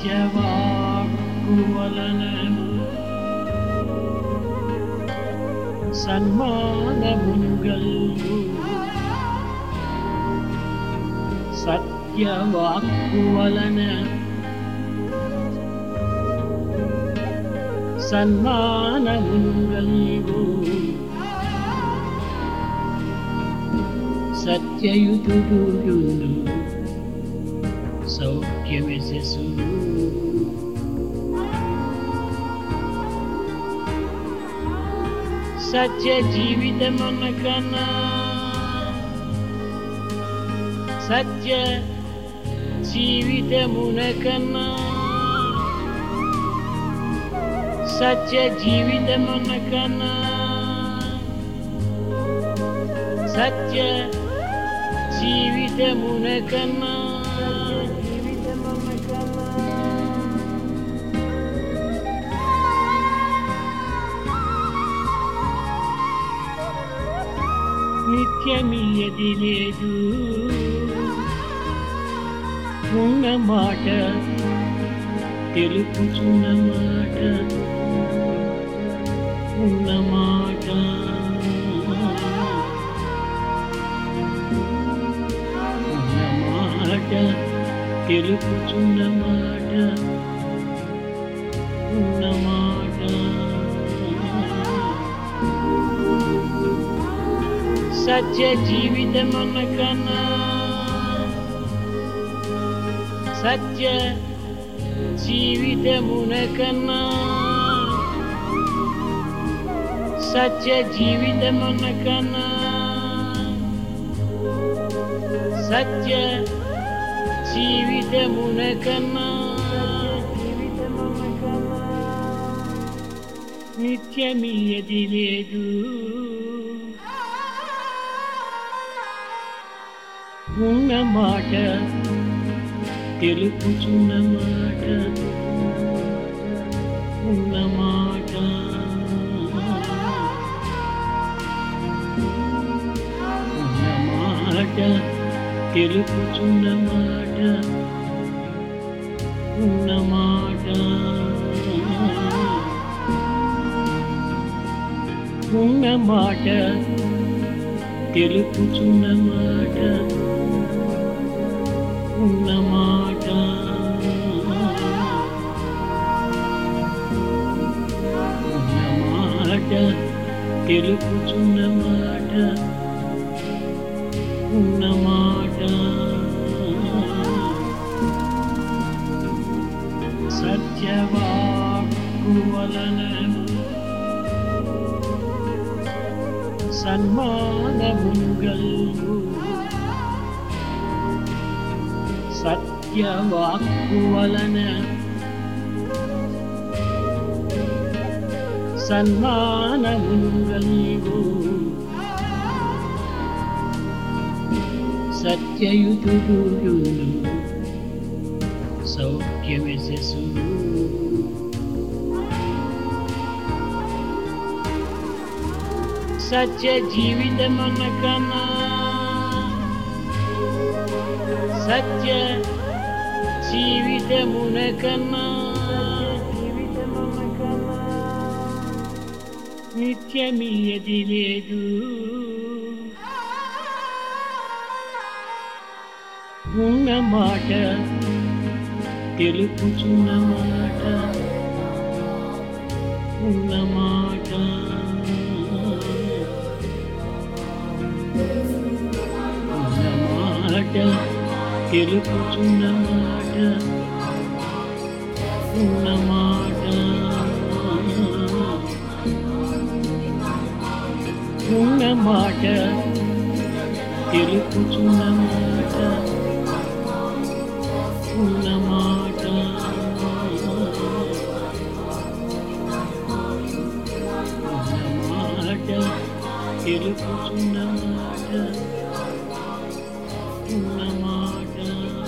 సత్యవాక్కు వలన సన్మానముగల్గు సత్యవాక్కు వలన సన్మానముగల్గు సత్యయుతుడు సౌఖ్యమిసెసు సత్య జీవితమనకన్నా సత్య జీవితమునకన్నా సత్య జీవితమునకన్నా సత్య జీవితమునకన్నా జీవితమునకన్నా నిత్యమియది లేదు ఉన్న మాట తెలుపుచున్న మాట ఉన్న మాట ఉన్న మాట తెలుపుచున్న మాట ఉన్న మాట సత్య జీవితమనకన్నా సత్య జీవితమునకన్నా సత్య జీవితమునకన్నా సత్య జీవితమునకన్నా నిత్యమియది లేదు ఉన్న మాట తెలుపుచున్న మాట ఉన్న మాట ఉన్న మాట తెలుపుచున్న మాట ఉన్న మాట ఉన్న మాట తెలుపుచున్న మాట ఉన్న మాట ఉన్న మాట తెలుపుచున్న మాట ఉన్న మాట సత్యవాక్కు వలన సన్మానముగల్గు సత్యవాక్కు వలన సన్మానముగల్గు సత్యయుతుడు సౌఖ్యమిసెసు సత్య జీవితమనకన్నా సత్య జీవితమునకన్నా నిత్యమియది లేదు ఉన్న మాట తెలుపుచున్న మాట ఉన్న మాట ఉన్న మాట తెలుపుచున్న మాట ఉన్న మాట ఉన్న మాట తెలుపుచున్న మాట ఉన్న మాట ఉన్న మాట తెలుపుచున్న మాట ఉన్న మాట